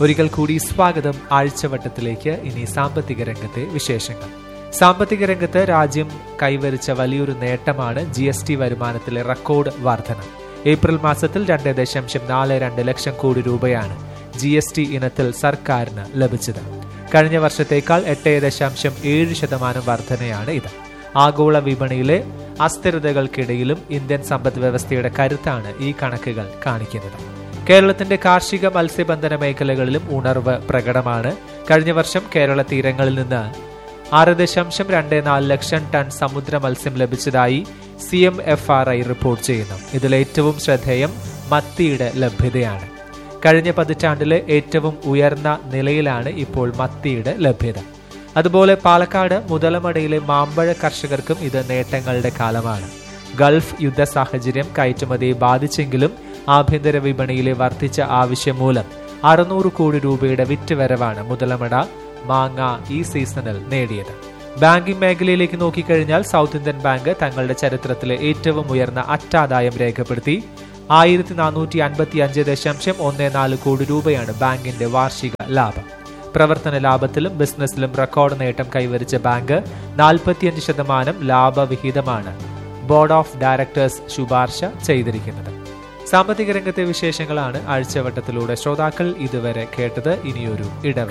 ഒരിക്കൽ കൂടി സ്വാഗതം ആഴ്ചവട്ടത്തിലേക്ക് ഇനി സാമ്പത്തിക രംഗത്തെ വിശേഷങ്ങൾ സാമ്പത്തിക രംഗത്ത് രാജ്യം കൈവരിച്ച വലിയൊരു നേട്ടമാണ് ജി എസ് ടി വരുമാനത്തിലെ റെക്കോർഡ് വർധന ഏപ്രിൽ മാസത്തിൽ രണ്ട് ദശാംശം നാല് രണ്ട് ലക്ഷം കോടി രൂപയാണ് ജി എസ് ടി ഇനത്തിൽ സർക്കാരിന് ലഭിച്ചത് കഴിഞ്ഞ വർഷത്തേക്കാൾ എട്ട് ദശാംശം ഏഴ് ശതമാനം വർധനയാണ് ഇത് ആഗോള വിപണിയിലെ അസ്ഥിരതകൾക്കിടയിലും ഇന്ത്യൻ സമ്പദ് വ്യവസ്ഥയുടെ കരുത്താണ് ഈ കണക്കുകൾ കാണിക്കുന്നത് കേരളത്തിന്റെ കാർഷിക മത്സ്യബന്ധന മേഖലകളിലും ഉണർവ് പ്രകടമാണ് കഴിഞ്ഞ വർഷം കേരള തീരങ്ങളിൽ നിന്ന് ആറ് ദശാംശം രണ്ട് നാല് ലക്ഷം ടൺ സമുദ്ര മത്സ്യം ലഭിച്ചതായി C M F R I report ചെയ്യുന്നു ഇതിൽ ഏറ്റവും ശ്രദ്ധേയം മത്തിയുടെ ലഭ്യതയാണ് കഴിഞ്ഞ പതിറ്റാണ്ടിലെ ഏറ്റവും ഉയർന്ന നിലയിലാണ് ഇപ്പോൾ മത്തിയുടെ ലഭ്യത അതുപോലെ പാലക്കാട് മുതലമടയിലെ മാമ്പഴ കർഷകർക്കും ഇത് നേട്ടങ്ങളുടെ കാലമാണ് ഗൾഫ് യുദ്ധ സാഹചര്യം കയറ്റുമതിയെ ബാധിച്ചെങ്കിലും ആഭ്യന്തര വിപണിയിലെ വർദ്ധിച്ച ആവശ്യം മൂലം അറുന്നൂറ് കോടി രൂപയുടെ വിറ്റുവരവാണ് മുതലമട മാങ്ങ ഈ സീസണിൽ നേടിയത് ബാങ്കിംഗ് മേഖലയിലേക്ക് നോക്കിക്കഴിഞ്ഞാൽ സൗത്ത് ഇന്ത്യൻ ബാങ്ക് തങ്ങളുടെ ചരിത്രത്തിലെ ഏറ്റവും ഉയർന്ന അറ്റാദായം രേഖപ്പെടുത്തി ആയിരത്തി നാനൂറ്റി അൻപത്തി അഞ്ച് ദശാംശം ഒന്ന് നാല് കോടി രൂപയാണ് ബാങ്കിന്റെ വാർഷിക ലാഭം പ്രവർത്തന ലാഭത്തിലും ബിസിനസ്സിലും റെക്കോർഡ് നേട്ടം കൈവരിച്ച ബാങ്ക് നാൽപ്പത്തിയഞ്ച് ശതമാനം ലാഭവിഹിതമാണ് ബോർഡ് ഓഫ് ഡയറക്ടേഴ്സ് ശുപാർശ ചെയ്തിരിക്കുന്നത് സാമ്പത്തിക രംഗത്തെ വിശേഷങ്ങളാണ് ആഴ്ചവട്ടത്തിലൂടെ ശ്രോതാക്കൾ ഇതുവരെ കേട്ടത് ഇനിയൊരു ഇടവേള